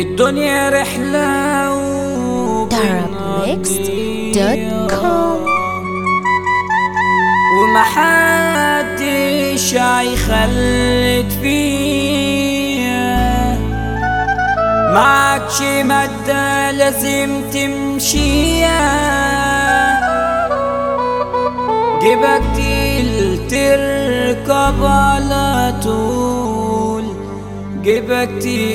الدنيا رحلة Darabnext.com ومحدش هيخلد فيها معكش مادة لازم تمشيها جيبك تقيل تركب على طول جيبك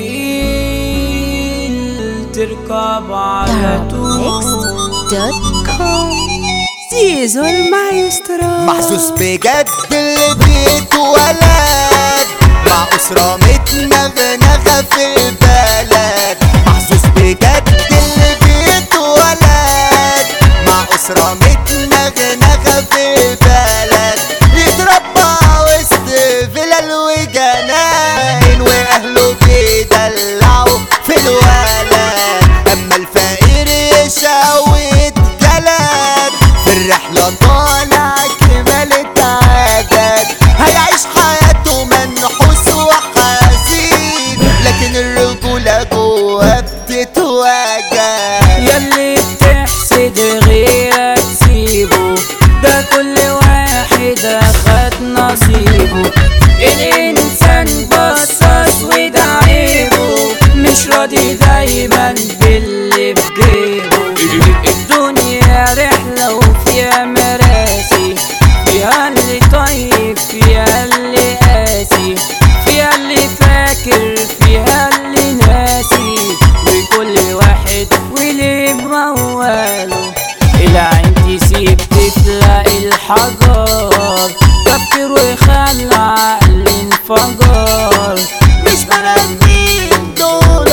تقيل تركب على طول Darabnext.com زيزو المايسترو محسوس بجد اللي بيتولد مع أسرة متنغنغة في البلد محسوس بجد اللي بيتولد مع أسرة متنغنغة في البلد يتربى وسط فلل وجناين وأهله بيدلعوا في الولد أما الفقير يشاوي جلد في الرحلة طالع كمالة عدد هيعيش حياته منحوس وحزين لكن الرجولة جوه بتتوجد ياللي بتحسد غيرك سيبه ده كل واحد اخد نصيبه الانسان بصاص وده عيبه مش راضي دايما باللي في جيبه الدنيا رحلة وفيها مراسي فيها اللي طيب فيها اللي قاسي فيها اللي فاكر فيها اللي ناسي وكل واحد وليه بمواله العين تسيب تلاقي الحجر تفكير ويخلى عقل انفجر مش بنادمين دول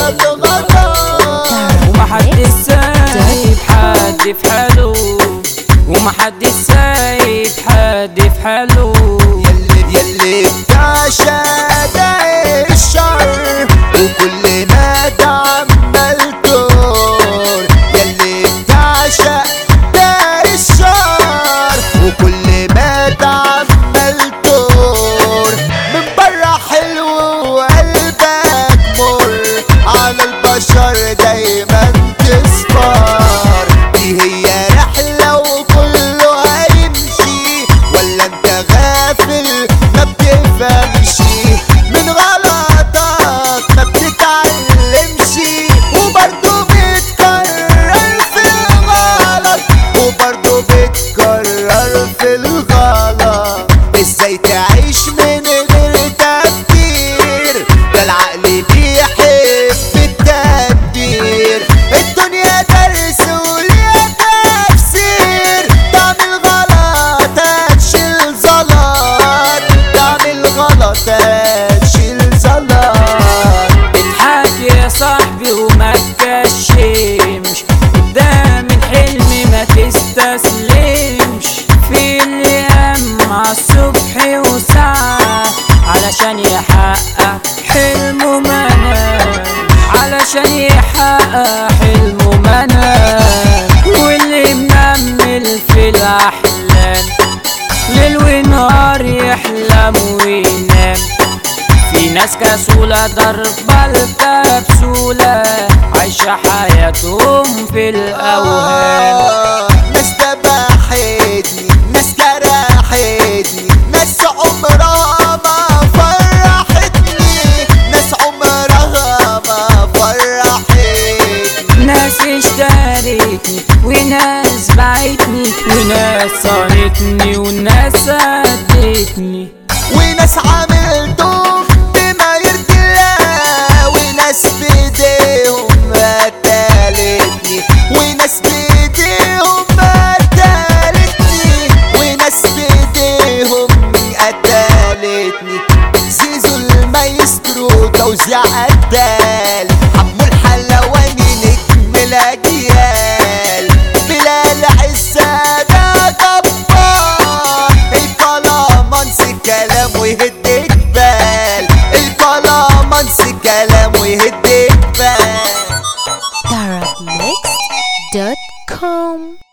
الغدار ومحدش سايب حد في حاله ومحدش سايب حد في حاله يلي يلي بتعشى داير الشر وكل ما عمال دور يلي بتعشى داير الشر وكل ما عمال دور من برا حلو وقلبك مر على البشر دايما تصفر دي هي رحلة وكله هيمشي ولا انت غافل ما بتفهمش من غلطك ما بتتعلمش وبرضه بتكرر في الغلط وبرضه بتكرر في الغلط ازاي تعيش من غير تفكير ده العقل بيحب التدبير الدنيا درس وليها تفسير تعمل غلط هتشيل زلط تعمل غلط هتشيل زلط اضحك يا صاحبي وما تكشمش قدام الحلم ما تستسلمش في اللي قام عالصبح وسعى علشان يحقق حلمه ما نام علشان يحقق حلمه ما نام واللي منمل في الاحلام ليل ونهار يحلم وينام في ناس كسولة ضربة الكبسولة عايشة حياتهم في الأوهام آه، ناس دبحتني ناس جرحتني ناس عمرها ما فرحتني ناس عمرها ما فرحتني ناس اشتريتني وناس باعتني وناس صانتني وناس سدتني وناس عملتهم بما يرضي الله وناس بايديهم قتلتني وناس بايديهم قتلتني وناس بايديهم قتلتني زيزو المايسترو توزيع قتال حمو الحلواني نجم الاجيال بلال عزة ده جبار الكلامانس كلامه يهد جبال الكلامانس كلامه يهد جبال Darabnext.com